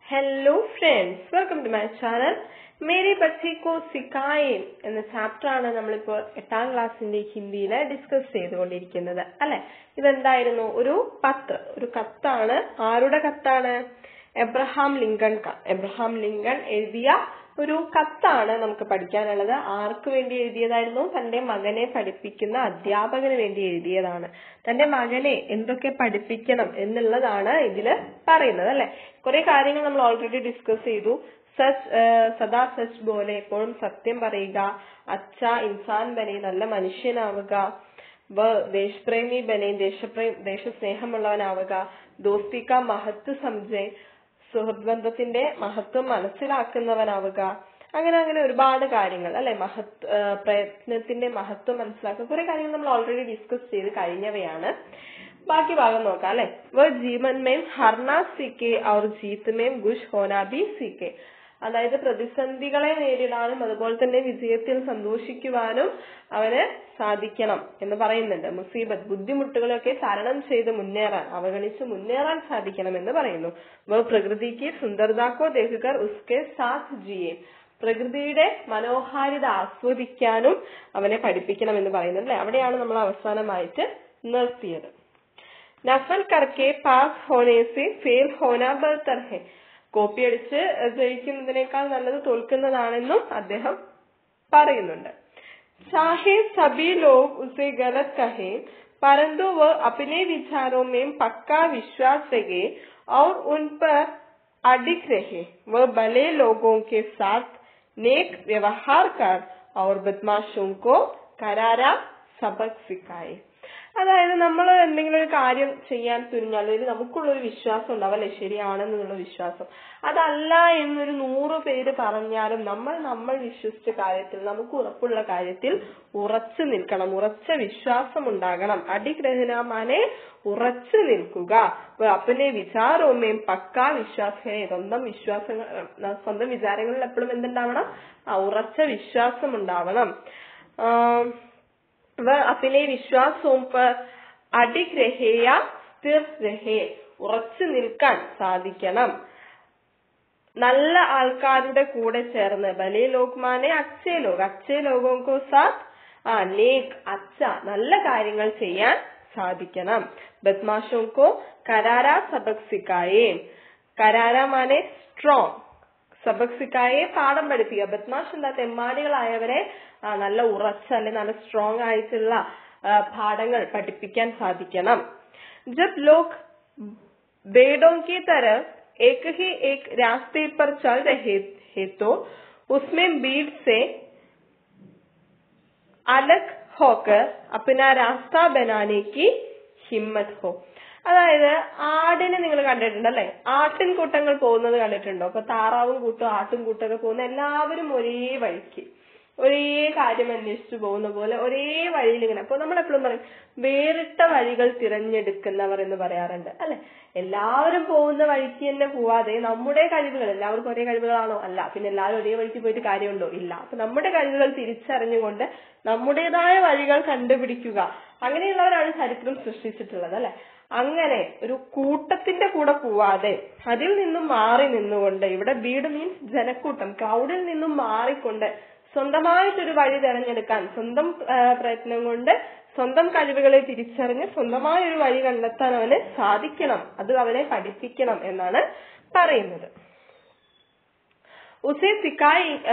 hello friends welcome to my channel മേരി ബച്ചി കോ സിക്കായേ എന്ന ചാപ്റ്റർ ആണ് നമ്മളിപ്പോൾ എട്ടാം ക്ലാസ്സിന്റെ ഹിന്ദിയിൽ ഡിസ്കസ് ചെയ്തുകൊണ്ടിരിക്കുന്നത് അല്ലെ ഇതെന്തായിരുന്നു ഒരു കത്ത് ഒരു കത്താണ് ആരുടെ കത്താണ് എബ്രഹാം ലിങ്കൺ ക- എബ്രഹാം ലിങ്കൺ എഴുതിയ ഒരു കത്താണ് നമുക്ക് പഠിക്കാനുള്ളത് ആർക്ക് വേണ്ടി എഴുതിയതായിരുന്നു തന്റെ മകനെ പഠിപ്പിക്കുന്ന അധ്യാപകന് വേണ്ടി എഴുതിയതാണ് തന്റെ മകനെ എന്തൊക്കെ പഠിപ്പിക്കണം എന്നുള്ളതാണ് ഇതില് പറയുന്നത് അല്ലെ കുറെ കാര്യങ്ങൾ നമ്മൾ ഓൾറെഡി ഡിസ്കസ് ചെയ്തു സച്ച് സദാ സച്ച് പോലെ എപ്പോഴും സത്യം പറയുക അച്ഛ ഇൻസാൻ ബനെ നല്ല മനുഷ്യനാവുക വ ദേശപ്രേമി ബനെ ദേശപ്രേ ദേശസ്നേഹമുള്ളവനാവുക ദോസ്തിക മഹത്വ സംജയ് സുഹൃത്ത് ബന്ധത്തിന്റെ മഹത്വം മനസ്സിലാക്കുന്നവനാവുക അങ്ങനെ അങ്ങനെ ഒരുപാട് കാര്യങ്ങൾ അല്ലെ മഹത് ആ, പ്രയത്നത്തിന്റെ മഹത്വം മനസ്സിലാക്കുക കുറെ കാര്യങ്ങൾ നമ്മൾ ഓൾറെഡി ഡിസ്കസ് ചെയ്ത് കഴിഞ്ഞവയാണ് ബാക്കി ഭാഗം നോക്കാം അല്ലെ വ ജീവൻ മേം ഹർന സീക്കെ ഔർ ജീത്ത് മേം ഗുഷ് ഹോന ബി സീക്കെ അതായത് പ്രതിസന്ധികളെ നേരിടാനും അതുപോലെ തന്നെ വിജയത്തിൽ സന്തോഷിക്കുവാനും അവന് സാധിക്കണം എന്ന് പറയുന്നുണ്ട് മുസീബത്ത് ബുദ്ധിമുട്ടുകളൊക്കെ തരണം ചെയ്ത് മുന്നേറാൻ അവഗണിച്ച് മുന്നേറാൻ സാധിക്കണം എന്ന് പറയുന്നു വ പ്രകൃതിക്ക് സുന്ദർദാക്കോ ദേഹുകർ ഉസ്കെ സാത്ത് ജിയെ പ്രകൃതിയുടെ മനോഹാരിത ആസ്വദിക്കാനും അവനെ പഠിപ്പിക്കണം എന്ന് പറയുന്നുണ്ട് അല്ലെ അവിടെയാണ് നമ്മൾ അവസാനമായിട്ട് നിർത്തിയത് നഫൽ കർക്കെ പാസ് ഹോനെ സെ ഫെയിൽ ഹോന ബർത്തർ ഹെ കോപ്പി അടിച്ച് ജയിക്കുന്നതിനേക്കാൾ നല്ലത് തോൽക്കുന്നതാണെന്നും അദ്ദേഹം പറയുന്നുണ്ട് चाहे सभी लोग उसे गलत कहें परंतु वह अपने विचारों में पक्का विश्वास रखे और उन पर अडिग रहे वह भले लोगों के साथ नेक व्यवहार कर और बदमाशों को करारा सबक सिखाए അതായത് നമ്മൾ എന്തെങ്കിലും ഒരു കാര്യം ചെയ്യാൻ തുനിഞ്ഞാൽ അതിൽ നമുക്കുള്ള ഒരു വിശ്വാസം ഉണ്ടാവല്ലേ ശരിയാണെന്നുള്ള വിശ്വാസം അതല്ല എന്നൊരു നൂറ് പേര് പറഞ്ഞാലും നമ്മൾ നമ്മൾ വിശ്വസിച്ച കാര്യത്തിൽ നമുക്ക് ഉറപ്പുള്ള കാര്യത്തിൽ ഉറച്ചു നിൽക്കണം ഉറച്ച വിശ്വാസം ഉണ്ടാകണം അടിഗ്രഹനമാനെ ഉറച്ചു നിൽക്കുക അപ്പനെ വിചാരവും പക്കാ വിശ്വാസനെ സ്വന്തം വിശ്വാസങ്ങൾ അഹ് സ്വന്തം വിചാരങ്ങളിൽ എപ്പോഴും എന്തുണ്ടാവണം ആ ഉറച്ച വിശ്വാസം ഉണ്ടാവണം ആം, വ അപ്പിനെ വിശ്വാസവും പർ അടിക് രഹേ യാ സ്ഥിർ രഹേ ഉറച്ചു നിൽക്കാൻ സാധിക്കണം നല്ല ആൾക്കാരുടെ കൂടെ ചേർന്ന് ബലേ ലോക്മാനെ അച്ഛേ ലോക് അച്ഛേ ലോകോക്കോ സാത്ത് ആ നേക് അച്ഛ നല്ല കാര്യങ്ങൾ ചെയ്യാൻ സാധിക്കണം ബദ്മാഷോക്കോ കരാര സബക് സിക്കായേ കരാര മാനെ സ്ട്രോങ് സബക് സിക്കായെ പാഠം പഠിപ്പിക്കുക ബദ്മാഷ് എന്താ തെമ്മാടികളായവരെ ആ, നല്ല ഉറച്ച അല്ലെ നല്ല സ്ട്രോങ് ആയിട്ടുള്ള ആ, പാഠങ്ങൾ പഠിപ്പിക്കാൻ സാധിക്കണം ജബ് ലോക് बेड़ों की तरह एक ही एक रास्ते पर चल रहे हैं तो उसमें भीड़ से अलग होकर अपना रास्ता बनाने की हिम्मत हो അതായത് ആടിനെ നിങ്ങൾ കണ്ടിട്ടുണ്ട് അല്ലെ ആട്ടിൻ കൂട്ടങ്ങൾ പോകുന്നത് കണ്ടിട്ടുണ്ടോ അപ്പൊ താറാവും കൂട്ടും ആട്ടും കൂട്ടൊക്കെ പോകുന്ന എല്ലാവരും ഒരേ വഴിക്ക് ഒരേ കാര്യം അന്വേഷിച്ചു പോകുന്ന പോലെ ഒരേ വഴിയിൽ ഇങ്ങനെ അപ്പൊ നമ്മൾ എപ്പോഴും പറയും വേറിട്ട വഴികൾ തിരഞ്ഞെടുക്കുന്നവർ എന്ന് പറയാറുണ്ട് അല്ലെ എല്ലാവരും പോകുന്ന വഴിക്ക് തന്നെ പോവാതെ നമ്മുടെ കഴിവുകൾ എല്ലാവർക്കും ഒരേ കഴിവുകളാണോ അല്ല പിന്നെ എല്ലാവരും ഒരേ വഴിക്ക് പോയിട്ട് കാര്യമുണ്ടോ ഇല്ല അപ്പൊ നമ്മുടെ കഴിവുകൾ തിരിച്ചറിഞ്ഞുകൊണ്ട് നമ്മുടേതായ വഴികൾ കണ്ടുപിടിക്കുക അങ്ങനെയുള്ളവരാണ് ചരിത്രം സൃഷ്ടിച്ചിട്ടുള്ളത് അല്ലെ അങ്ങനെ ഒരു കൂട്ടത്തിന്റെ കൂടെ പോവാതെ അതിൽ നിന്നും മാറി നിന്നുകൊണ്ട് ഇവിടെ ബീഡ് മീൻസ് ജനക്കൂട്ടം ക്രൗഡിൽ നിന്നും മാറിക്കൊണ്ട് സ്വന്തമായിട്ടൊരു വഴി തിരഞ്ഞെടുക്കാൻ സ്വന്തം ആ, പ്രയത്നം കൊണ്ട് സ്വന്തം കഴിവുകളെ തിരിച്ചറിഞ്ഞ് സ്വന്തമായ ഒരു വഴി കണ്ടെത്താൻ അവന് സാധിക്കണം അത് അവനെ പഠിപ്പിക്കണം എന്നാണ് പറയുന്നത് ഉസേ സിക്കായി ആ,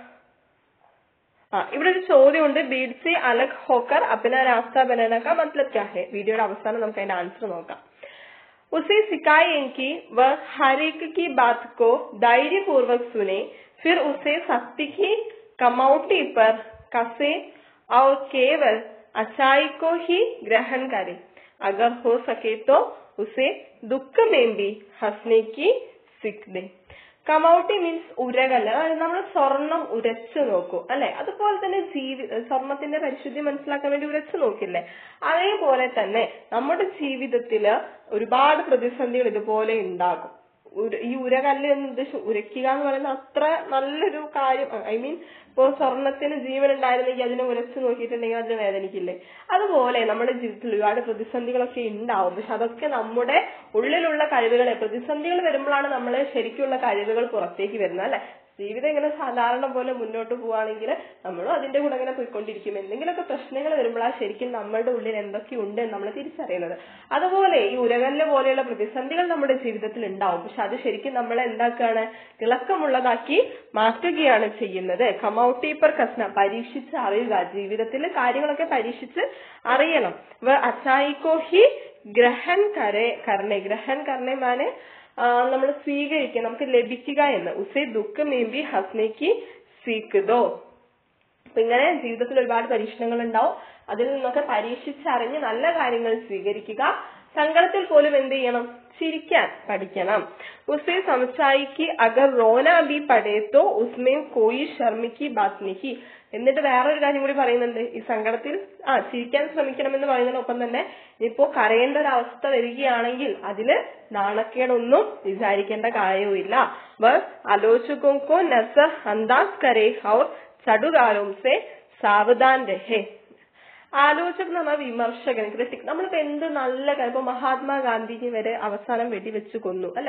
ആ ഇവിടെ ഒരു ചോദ്യമുണ്ട് ബീഡ് സെ അലഗ് ഹോക്കർ അപ്പന രാസ്ത ബനാന കാ മത്ലബ് ക്യാ ഹെ വീഡിയോയുടെ അവസാനം നമുക്ക് അതിന്റെ ആൻസർ നോക്കാം उसे सिखाए कि वह हर एक की बात को धैर्य पूर्वक सुने फिर उसे सत्य की कमौटी पर कसे और केवल अच्छाई को ही ग्रहण करे अगर हो सके तो उसे दुख में भी हंसने की सीख दे കമൗട്ടി മീൻസ് ഉരകല്ല് അതായത് നമ്മൾ സ്വർണം ഉരച്ചു നോക്കും അല്ലെ അതുപോലെ തന്നെ ജീവി സ്വർണത്തിന്റെ പരിശുദ്ധി മനസ്സിലാക്കാൻ വേണ്ടി ഉരച്ചു നോക്കില്ലേ അതേപോലെ തന്നെ നമ്മുടെ ജീവിതത്തില് ഒരുപാട് പ്രതിസന്ധികൾ ഇതുപോലെ ഉണ്ടാകും ഉര- ഈ ഉരകല്ല് എന്ന് ഉദ്ദേശിച്ച് ഉരയ്ക്കുക എന്ന് പറയുന്നത് അത്ര നല്ലൊരു കാര്യം ഐ മീൻ ഇപ്പൊ സ്വർണത്തിന് ജീവൻ ഉണ്ടായിരുന്നെങ്കിൽ അതിനെ ഉരച്ചു നോക്കിയിട്ടുണ്ടെങ്കിൽ അതിന് വേദനിക്കില്ലേ അതുപോലെ നമ്മുടെ ജീവിതത്തിൽ ഒരുപാട് പ്രതിസന്ധികളൊക്കെ ഉണ്ടാവും പക്ഷെ അതൊക്കെ നമ്മുടെ ഉള്ളിലുള്ള കഴിവുകളെ പ്രതിസന്ധികൾ വരുമ്പോഴാണ് നമ്മളെ ശരിക്കുള്ള കഴിവുകൾ പുറത്തേക്ക് വരുന്നത് അല്ലെ ജീവിതം ഇങ്ങനെ സാധാരണ പോലെ മുന്നോട്ട് പോവാണെങ്കിൽ നമ്മളും അതിന്റെ കൂടെ ഇങ്ങനെ പോയിക്കൊണ്ടിരിക്കും എന്തെങ്കിലുമൊക്കെ പ്രശ്നങ്ങൾ വരുമ്പോഴാണ് ശരിക്കും നമ്മളുടെ ഉള്ളിൽ എന്തൊക്കെയുണ്ട് എന്ന് നമ്മൾ തിരിച്ചറിയുന്നത് അതുപോലെ ഈ ഉരകല്ല് പോലെയുള്ള പ്രതിസന്ധികൾ നമ്മുടെ ജീവിതത്തിൽ ഉണ്ടാവും പക്ഷെ അത് ശരിക്കും നമ്മളെ എന്താക്കാണ് തിളക്കമുള്ളതാക്കി മാറ്റുകയാണ് ചെയ്യുന്നത് കമൌട്ടി per കസ്ന പരീക്ഷിച്ച് അറിയുക ജീവിതത്തിൽ കാര്യങ്ങളൊക്കെ പരീക്ഷിച്ച് അറിയണം വ അച്ചായിക്കോ ഹി ഗ്രഹൻ കരെ കർണെ ഗ്രഹൻ കർണെ മാനെ നമ്മൾ സ്വീകരിക്കുക നമുക്ക് ലഭിക്കുക എന്ന് ഉസേ ദുഃഖമേമ്പി ഹസ്നയ്ക്ക് സീക്കുതോ അപ്പൊ ഇങ്ങനെ ജീവിതത്തിൽ ഒരുപാട് പരീക്ഷണങ്ങൾ ഉണ്ടാവും അതിൽ നിന്നൊക്കെ പരീക്ഷിച്ചറിഞ്ഞ് നല്ല കാര്യങ്ങൾ സ്വീകരിക്കുക സങ്കടത്തിൽ പോലും എന്ത് ചെയ്യണം ചിരിക്കാൻ പഠിക്കണം ഉസേ സംസായിക്ക് അഗർ റോന ബി പടേത്തോ ഉസ്മേം കോയി ശർമിക്ക് ബാത്നിക്ക് എന്നിട്ട് വേറൊരു കാര്യം കൂടി പറയുന്നുണ്ട് ഈ സങ്കടത്തിൽ ആ ചിരിക്കാൻ ശ്രമിക്കണമെന്ന് പറയുന്നതിനൊപ്പം തന്നെ ഇപ്പോ കരയേണ്ട ഒരു അവസ്ഥ വരികയാണെങ്കിൽ അതില് നാണക്കേടൊന്നും വിചാരിക്കേണ്ട കാര്യവുമില്ല ബസ് ആലോചകോ നസ അന്താസ് കരേ ഔർ ചടുകാലോം സെ സാവധാൻ രഹേ ആലോചക് എന്ന് പറഞ്ഞാൽ വിമർശകൻ ക്രിട്ടിക് നമ്മളിപ്പോ എന്ത് നല്ല കാര്യം ഇപ്പൊ മഹാത്മാഗാന്ധിജി വരെ അവസാനം വെടിവെച്ച് കൊന്നു അല്ലെ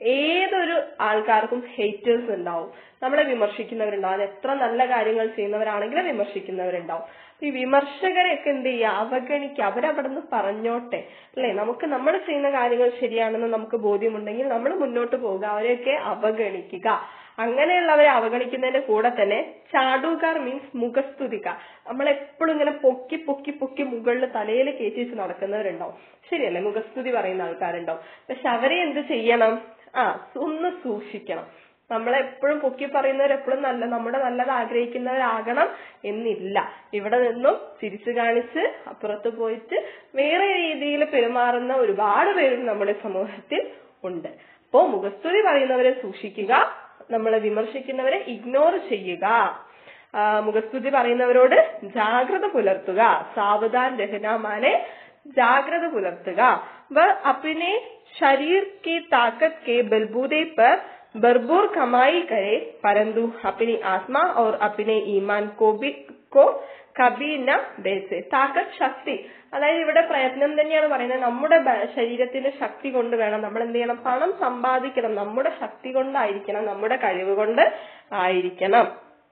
ഏതൊരു ആൾക്കാർക്കും ഹേറ്റേഴ്സ് ഉണ്ടാവും നമ്മളെ വിമർശിക്കുന്നവരുണ്ടാവും അത് എത്ര നല്ല കാര്യങ്ങൾ ചെയ്യുന്നവരാണെങ്കിലും വിമർശിക്കുന്നവരുണ്ടാവും ഈ വിമർശകരെയൊക്കെ എന്ത് ചെയ്യുക അവഗണിക്കുക അവരവിടെ നിന്ന് പറഞ്ഞോട്ടെ അല്ലെ നമുക്ക് നമ്മൾ ചെയ്യുന്ന കാര്യങ്ങൾ ശരിയാണെന്ന് നമുക്ക് ബോധ്യമുണ്ടെങ്കിൽ നമ്മൾ മുന്നോട്ട് പോവുക അവരെയൊക്കെ അവഗണിക്കുക അങ്ങനെയുള്ളവരെ അവഗണിക്കുന്നതിന്റെ കൂടെ തന്നെ ചാടുകാർ മീൻസ് മുഖസ്തുതിക്കാർ നമ്മൾ എപ്പോഴും ഇങ്ങനെ പൊക്കി പൊക്കി പൊക്കി മുകളിൽ തലയിൽ കയറ്റി വെച്ച് നടക്കുന്നവരുണ്ടാവും ശരിയല്ലേ മുഖസ്തുതി പറയുന്ന ആൾക്കാരുണ്ടാവും പക്ഷെ അവരെ എന്ത് ചെയ്യണം ആ ഒന്ന് സൂക്ഷിക്കണം നമ്മളെ എപ്പോഴും പൊക്കി പറയുന്നവർ എപ്പോഴും നല്ല നമ്മുടെ നല്ലത് ആഗ്രഹിക്കുന്നവരാകണം എന്നില്ല ഇവിടെ നിന്നും തിരിച്ചു കാണിച്ച് അപ്പുറത്ത് പോയിട്ട് വേറെ രീതിയിൽ പെരുമാറുന്ന ഒരുപാട് പേരും നമ്മുടെ സമൂഹത്തിൽ ഉണ്ട് അപ്പോ മുഖസ്തുതി പറയുന്നവരെ സൂക്ഷിക്കുക നമ്മളെ വിമർശിക്കുന്നവരെ ഇഗ്നോർ ചെയ്യുക ആ, മുഖസ്തുതി പറയുന്നവരോട് ജാഗ്രത പുലർത്തുക സാവധാൻ രഹനാമാനെ ജാഗ്രത പുലർത്തുക വ അപ്പിനെ ശരീർ की ताकत के बलबूते पर भरपूर कमाई करे परंतु अपनी आत्मा और अपने ईमान को भी को കബി ന ബേസെ താക്കത്ത് ശക്തി അതായത് ഇവിടെ പ്രയത്നം തന്നെയാണ് പറയുന്നത് നമ്മുടെ ബ- ശരീരത്തിന്റെ ശക്തി കൊണ്ട് വേണം നമ്മൾ എന്ത് ചെയ്യണം പണം സമ്പാദിക്കണം നമ്മുടെ ശക്തി കൊണ്ടായിരിക്കണം നമ്മുടെ കഴിവ് കൊണ്ട് ആയിരിക്കണം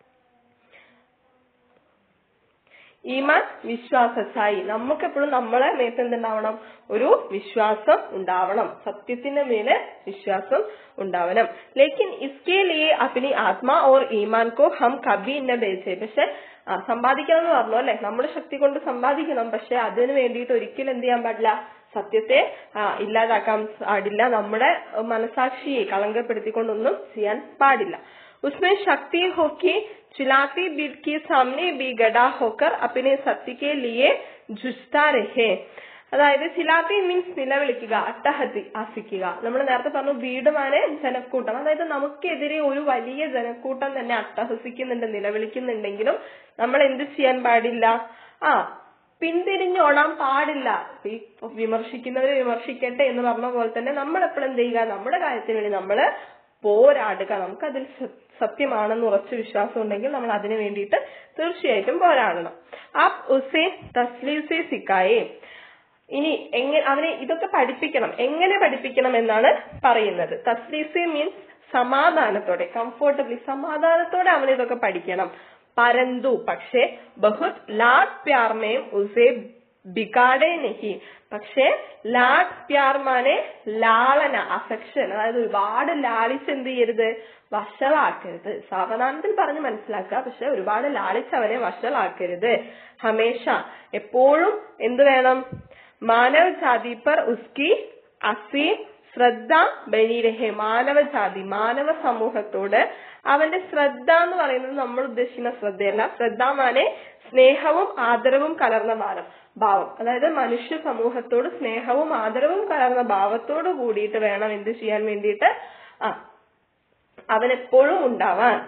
ഈമാൻ വിശ്വാസച്ചായി നമുക്കെപ്പോഴും നമ്മളെ മേത്ത് എന്തുണ്ടാവണം ഒരു വിശ്വാസം ഉണ്ടാവണം സത്യത്തിന്റെ മേലെ വിശ്വാസം ഉണ്ടാവണം ലേക്കിൻ ഇസ്കെ ലിയെ അപ്പിനി ആത്മാ ഓർ ഈമാൻ കോ ഹം കബി ന ബേച്ചെ പക്ഷെ ആ, സമ്പാദിക്കണം എന്ന് പറഞ്ഞു അല്ലെ നമ്മുടെ ശക്തി കൊണ്ട് സമ്പാദിക്കണം പക്ഷെ അതിന് വേണ്ടിയിട്ട് ഒരിക്കലും എന്ത് ചെയ്യാൻ പാടില്ല സത്യത്തെ ആ, ഇല്ലാതാക്കാൻ പാടില്ല നമ്മുടെ മനസാക്ഷിയെ കളങ്കപ്പെടുത്തിക്കൊണ്ടൊന്നും ചെയ്യാൻ പാടില്ല उसमें शक्ति हो कि चिलाती बीट के सामने भी गड़ा होकर अपने सत्य के लिए जुझता रहे അതായത് ചിലാത്തി മീൻസ് നിലവിളിക്കുക അട്ടഹത്തി ആസിക്കുക നമ്മൾ നേരത്തെ പറഞ്ഞു വീടുമാനെ ജനക്കൂട്ടം അതായത് നമുക്കെതിരെ ഒരു വലിയ ജനക്കൂട്ടം തന്നെ അട്ടഹസിക്കുന്നുണ്ട് നിലവിളിക്കുന്നുണ്ടെങ്കിലും നമ്മൾ എന്ത് ചെയ്യാൻ പാടില്ല ആ പിന്തിരിഞ്ഞോടാൻ പാടില്ല ഈ വിമർശിക്കുന്നവരെ വിമർശിക്കട്ടെ എന്ന് പറഞ്ഞ പോലെ തന്നെ നമ്മൾ എപ്പോഴും എന്ത് ചെയ്യുക നമ്മുടെ കാര്യത്തിന് വേണ്ടി നമ്മള് പോരാടുക നമുക്കതിൽ സ- സത്യമാണെന്ന് ഉറച്ച വിശ്വാസം ഉണ്ടെങ്കിൽ നമ്മൾ അതിനു വേണ്ടിയിട്ട് തീർച്ചയായിട്ടും പോരാടണം ആ ഉസേ തസ്ലീസെ സിക്കായേ ഇനി എങ്ങനെ അവനെ ഇതൊക്കെ പഠിപ്പിക്കണം എങ്ങനെ പഠിപ്പിക്കണം എന്നാണ് പറയുന്നത് തസ്ലീസെ മീൻസ് സമാധാനത്തോടെ കംഫോർട്ടബിളി സമാധാനത്തോടെ അവൻ ഇതൊക്കെ പഠിക്കണം പരന്തു പക്ഷേ ബഹുത് ലാഡ് പ്യാർമേം ഉസേ ബിഗാഡേ നഹി പക്ഷേ ലാഡ് പ്യാർമാനെ ലാളന അഫെക്ഷൻ അതായത് ഒരുപാട് ലാളിച്ച് എന്ത് ചെയ്യരുത് വഷളാക്കരുത് സാവധാനത്തിൽ പറഞ്ഞ് മനസ്സിലാക്കുക പക്ഷെ ഒരുപാട് ലാളിച്ച് അവനെ വഷളാക്കരുത് ഹമേഷ എപ്പോഴും എന്ത് വേണം മാനവ ജാതി പർ ഉസ്കി അസീം ശ്രദ്ധ ബനീരഹെ മാനവ ജാതി മാനവ സമൂഹത്തോട് അവന്റെ ശ്രദ്ധ എന്ന് പറയുന്നത് നമ്മൾ ഉദ്ദേശിക്കുന്ന ശ്രദ്ധയല്ല ശ്രദ്ധാമാനെ സ്നേഹവും ആദരവും കലർന്ന ഭാരം ഭാവം അതായത് മനുഷ്യ സമൂഹത്തോട് സ്നേഹവും ആദരവും കലർന്ന ഭാവത്തോട് കൂടിയിട്ട് വേണം എന്ത് ചെയ്യാൻ വേണ്ടിയിട്ട് ആ അവൻ എപ്പോഴും ഉണ്ടാവാൻ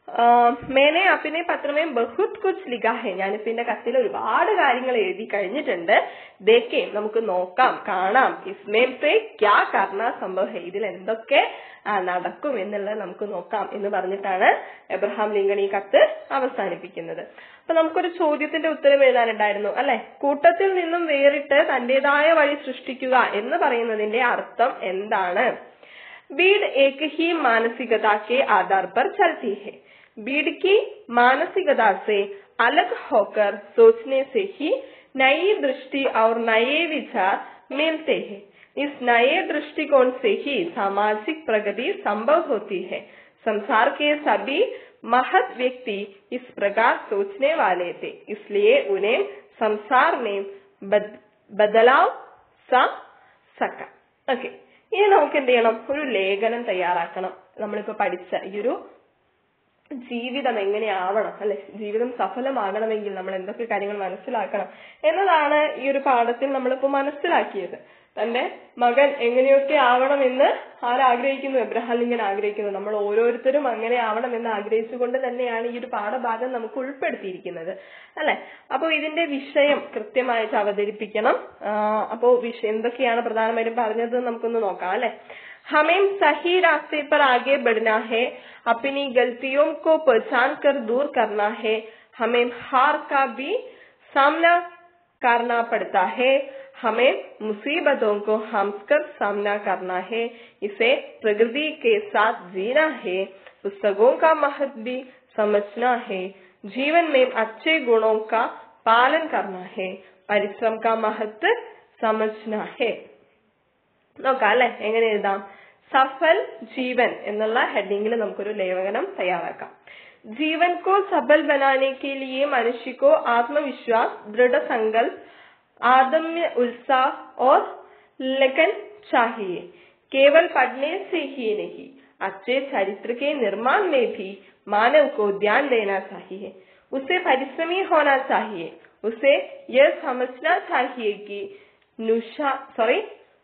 ആ, മേനെ അപ്പിനെ പത്രമേ ബഹുത് കുച്ച് ലിഖാ ഹെ ഞാനിപ്പോ എന്റെ കത്തിൽ ഒരുപാട് കാര്യങ്ങൾ എഴുതി കഴിഞ്ഞിട്ടുണ്ട് ദേക്കേ നമുക്ക് നോക്കാം കാണാം ഇസ്മേൽ സേ ക്യാ കർണ സംഭവ ഹെ ഇതിൽ എന്തൊക്കെ ആ, നടക്കും എന്നുള്ളത് നമുക്ക് നോക്കാം എന്ന് പറഞ്ഞിട്ടാണ് എബ്രഹാം ലിങ്കൺ ഈ കത്ത് അവസാനിപ്പിക്കുന്നത് അപ്പൊ നമുക്കൊരു ചോദ്യത്തിന്റെ ഉത്തരം എഴുതാനുണ്ടായിരുന്നു അല്ലെ കൂട്ടത്തിൽ നിന്നും വേറിട്ട് തന്റേതായ വഴി സൃഷ്ടിക്കുക എന്ന് പറയുന്നതിന്റെ അർത്ഥം എന്താണ് बीड एक ही मानसिकता के आधार पर चलती है बीड की मानसिकता से अलग होकर सोचने से ही नई दृष्टि और नए विचार मिलते हैं इस नए दृष्टिकोण से ही सामाजिक प्रगति संभव होती है संसार के सभी महत व्यक्ति इस प्रकार सोचने वाले थे इसलिए उन्हें संसार में बद, बदलाव सा सका ഓക്കെ ഇനി നമുക്ക് എന്ത് ചെയ്യണം ഒരു ലേഖനം തയ്യാറാക്കണം നമ്മളിപ്പോ പഠിച്ച ഈ ഒരു ജീവിതം എങ്ങനെയാവണം അല്ലെ ജീവിതം സഫലമാകണമെങ്കിൽ നമ്മൾ എന്തൊക്കെ കാര്യങ്ങൾ മനസ്സിലാക്കണം എന്നതാണ് ഈ ഒരു പാഠത്തിൽ നമ്മളിപ്പോ മനസ്സിലാക്കിയത് തന്റെ മകൻ എങ്ങനെയൊക്കെ ആവണമെന്ന് ആരാഗ്രഹിക്കുന്നു എബ്രഹാം ലിങ്കൻ ആഗ്രഹിക്കുന്നു നമ്മൾ ഓരോരുത്തരും അങ്ങനെ ആവണമെന്ന് ആഗ്രഹിച്ചുകൊണ്ട് തന്നെയാണ് ഈ ഒരു പാഠഭാഗം നമുക്ക് ഉൾപ്പെടുത്തിയിരിക്കുന്നത് അല്ലെ അപ്പൊ ഇതിന്റെ വിഷയം കൃത്യമായിട്ട് അവതരിപ്പിക്കണം ആ, അപ്പോ വിഷയം എന്തൊക്കെയാണ് പ്രധാനമായിട്ടും പറഞ്ഞത് നമുക്കൊന്ന് നോക്കാം അല്ലെ हमें सही रास्ते पर आगे बढ़ना है अपनी गलतियों को पहचान कर दूर करना है हमें हार का भी सामना करना पड़ता है हमें मुसीबतों को हंसकर सामना करना है इसे प्रकृति के साथ जीना है पुस्तकों का महत्व भी समझना है जीवन में अच्छे गुणों का पालन करना है परिश्रम का महत्व समझना है നോക്കാം അല്ലെ എങ്ങനെ എഴുതാം സഫൽ ജീവൻ എന്നുള്ള ഹെഡിങ്ങിൽ നമുക്കൊരു ലേഖനം തയ്യാറാക്കാം जीवन को सफल बनाने के लिए मनुष्य को आत्मविश्वास दृढ़ संकल्प आदम्य उत्साह और लगन चाहिए केवल पढ़ने से ही नहीं अच्छे चरित्र के निर्माण में भी मानव को ध्यान देना चाहिए उसे परिश्रमी होना चाहिए उसे यह समझना चाहिए कि नुशा सॉरी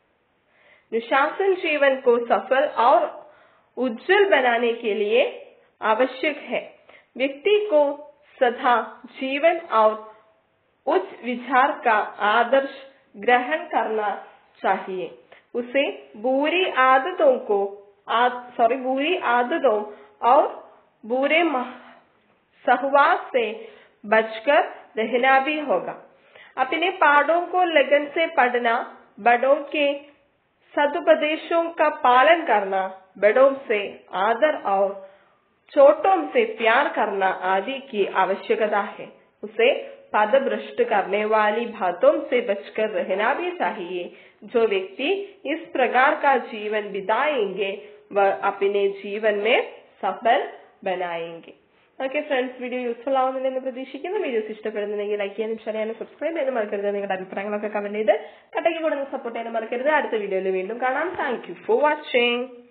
अनुशासन जीवन को सफल और उज्जवल बनाने के लिए आवश्यक है व्यक्ति को सदा जीवन और उच्च विचार का आदर्श ग्रहण करना चाहिए उसे बुरी आदतों को सॉरी बुरी आदतों और बुरे मह- सहवास से बचकर रहना भी होगा अपने पाठों को लगन से पढ़ना बड़ों के सदुपदेशों का पालन करना बड़ों से आदर और छोटों से प्यार करना आदि की आवश्यकता है उसे पदभ्रष्ट करने वाली बातों से बचकर रहना भी चाहिए जो व्यक्ति इस प्रकार का जीवन बिताएंगे वह अपने जीवन में सफल बनाएंगे ഓക്കെ ഫ്രണ്ട്സ് വീഡിയോ യൂസ്ഫുൾ ആവുന്നുണ്ടെന്ന് പ്രതീക്ഷിക്കുന്നു വീഡിയോസ് ഇഷ്ടപ്പെടുന്നുണ്ടെങ്കിൽ ലൈക്ക് ചെയ്യാനും ഷെയർ ചെയ്യാനും സബ്സ്ക്രൈബ് ചെയ്യാനും മറക്കരുത് നിങ്ങളുടെ അഭിപ്രായങ്ങളൊക്കെ കമന്റ് ചെയ്ത് കട്ടയ്ക്ക് കൊടുന്ന് സപ്പോർട്ട് ചെയ്യാനും മറക്കരുത് അടുത്ത വീഡിയോയിൽ വീണ്ടും കാണാം താങ്ക് യു ഫോർ വാച്ചിങ്